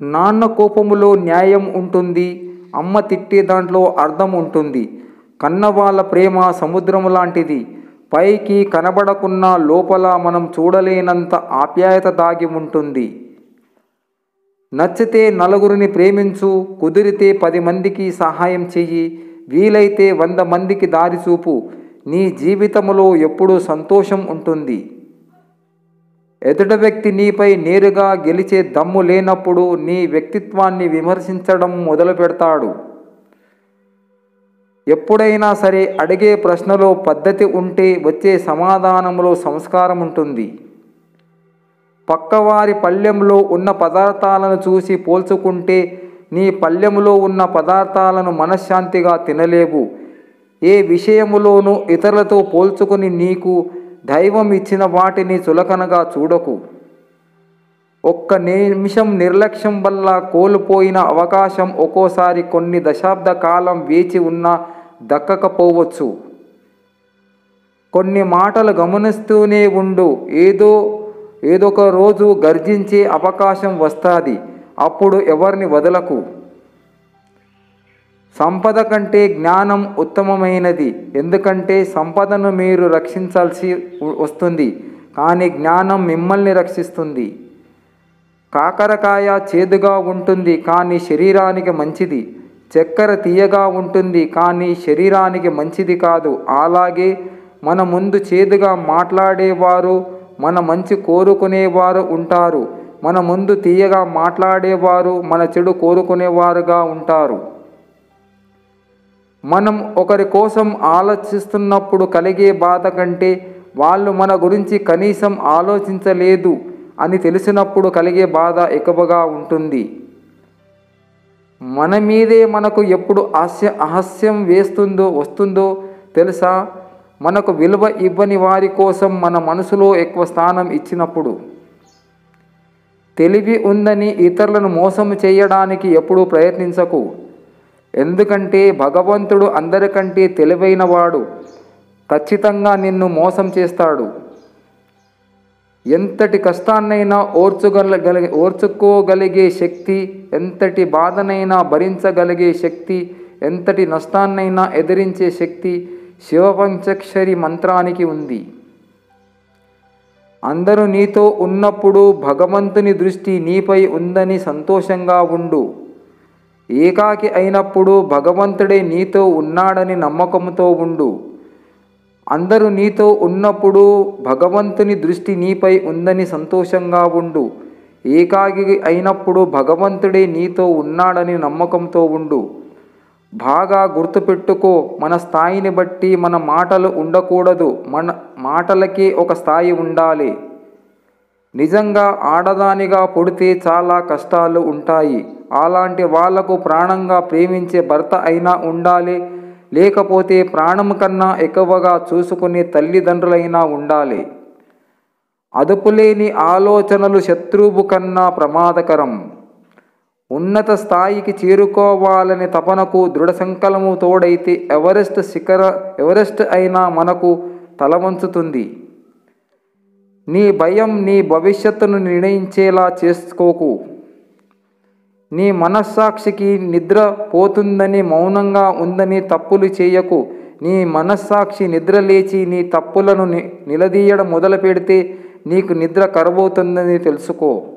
నాన్న కోపములో న్యాయం ఉంటుంది అమ్మ తిట్టే దాంట్లో అర్థం ఉంటుంది కన్నవాళ్ళ ప్రేమ సముద్రం లాంటిది పైకి కనబడకున్న లోపల మనం చూడలేనంత ఆప్యాయత దాగి ఉంటుంది నచ్చితే నలుగురిని ప్రేమించు కుదిరితే పది మందికి సహాయం చెయ్యి వీలైతే వంద మందికి దారి చూపు నీ జీవితంలో ఎప్పుడూ సంతోషం ఉంటుంది ఎదుట వ్యక్తి నీపై నేరుగా గెలిచే దమ్ము లేనప్పుడు నీ వ్యక్తిత్వాన్ని విమర్శించడం మొదలు పెడతాడు ఎప్పుడైనా సరే అడిగే ప్రశ్నలో పద్ధతి ఉంటే వచ్చే సమాధానంలో సంస్కారం ఉంటుంది పక్కవారి పళ్ళెంలో ఉన్న పదార్థాలను చూసి పోల్చుకుంటే నీ పళ్ళెంలో ఉన్న పదార్థాలను మనశ్శాంతిగా తినలేవు ఏ విషయములోనూ ఇతరులతో పోల్చుకుని నీకు దైవం ఇచ్చిన వాటిని చులకనగా చూడకు ఒక్క నిమిషం నిర్లక్ష్యం వల్ల కోల్పోయిన అవకాశం ఒక్కోసారి కొన్ని దశాబ్ద కాలం వేచి ఉన్నా దక్కకపోవచ్చు కొన్ని మాటలు గమనిస్తూనే ఉండు ఏదో ఏదొక రోజు గర్జించే అవకాశం వస్తుంది అప్పుడు ఎవరిని వదలకు సంపద కంటే జ్ఞానం ఉత్తమమైనది ఎందుకంటే సంపదను మీరు రక్షించాల్సి వస్తుంది కానీ జ్ఞానం మిమ్మల్ని రక్షిస్తుంది కాకరకాయ చేదుగా ఉంటుంది కానీ శరీరానికి మంచిది చక్కెర తీయగా ఉంటుంది కానీ శరీరానికి మంచిది కాదు అలాగే మన ముందు చేదుగా మాట్లాడేవారు మన మంచి కోరుకునేవారు ఉంటారు మన ముందు తీయగా మాట్లాడేవారు మన చెడు కోరుకునేవారుగా ఉంటారు మనం ఒకరి కోసం ఆలోచిస్తున్నప్పుడు కలిగే బాధ కంటే వాళ్ళు మన గురించి కనీసం ఆలోచించలేదు అని తెలిసినప్పుడు కలిగే బాధ ఎక్కువగా ఉంటుంది మన మీదే మనకు ఎప్పుడు హాస్య అహస్యం వేస్తుందో వస్తుందో తెలుసా మనకు విలువ ఇవ్వని వారి కోసం మన మనసులో ఎక్కువ స్థానం ఇచ్చినప్పుడు తెలివి ఉందని ఇతరులను మోసం చేయడానికి ఎప్పుడూ ప్రయత్నించకు ఎందుకంటే భగవంతుడు అందరికంటే తెలివైనవాడు ఖచ్చితంగా నిన్ను మోసం చేస్తాడు ఎంతటి కష్టాన్నైనా ఓర్చుగలగలిగే ఓర్చుకోగలిగే శక్తి ఎంతటి బాధనైనా భరించగలిగే శక్తి ఎంతటి నష్టాన్నైనా ఎదిరించే శక్తి శివపంచక్షరి మంత్రానికి ఉంది అందరూ నీతో ఉన్నప్పుడు భగవంతుని దృష్టి నీపై ఉందని సంతోషంగా ఉండు ఏకాకి అయినప్పుడు భగవంతుడే నీతో ఉన్నాడని నమ్మకంతో ఉండు అందరూ నీతో ఉన్నప్పుడు భగవంతుని దృష్టి నీపై ఉందని సంతోషంగా ఉండు ఏకాకి అయినప్పుడు భగవంతుడే నీతో ఉన్నాడని నమ్మకంతో ఉండు బాగా గుర్తుపెట్టుకో మన స్థాయిని బట్టి మన మాటలు ఉండకూడదు మన మాటలకే ఒక స్థాయి ఉండాలి నిజంగా ఆడదానిగా పుడితే చాలా కష్టాలు ఉంటాయి అలాంటి వాళ్లకు ప్రాణంగా ప్రేమించే భర్త అయినా ఉండాలి లేకపోతే ప్రాణం కన్నా ఎక్కువగా చూసుకునే తల్లిదండ్రులైనా ఉండాలి అదుపులేని ఆలోచనలు శత్రువు కన్నా ప్రమాదకరం ఉన్నత స్థాయికి చేరుకోవాలనే తపనకు దృఢ సంకలము తోడైతే ఎవరెస్ట్ శిఖర ఎవరెస్ట్ అయినా మనకు తలవంచుతుంది నీ భయం నీ భవిష్యత్తును నిర్ణయించేలా చేసుకోకు నీ మనస్సాక్షికి నిద్ర పోతుందని మౌనంగా ఉందని తప్పులు చేయకు నీ మనస్సాక్షి నిద్ర లేచి నీ తప్పులను నిలదీయడం మొదలు పెడితే నీకు నిద్ర కరబోతుందని తెలుసుకో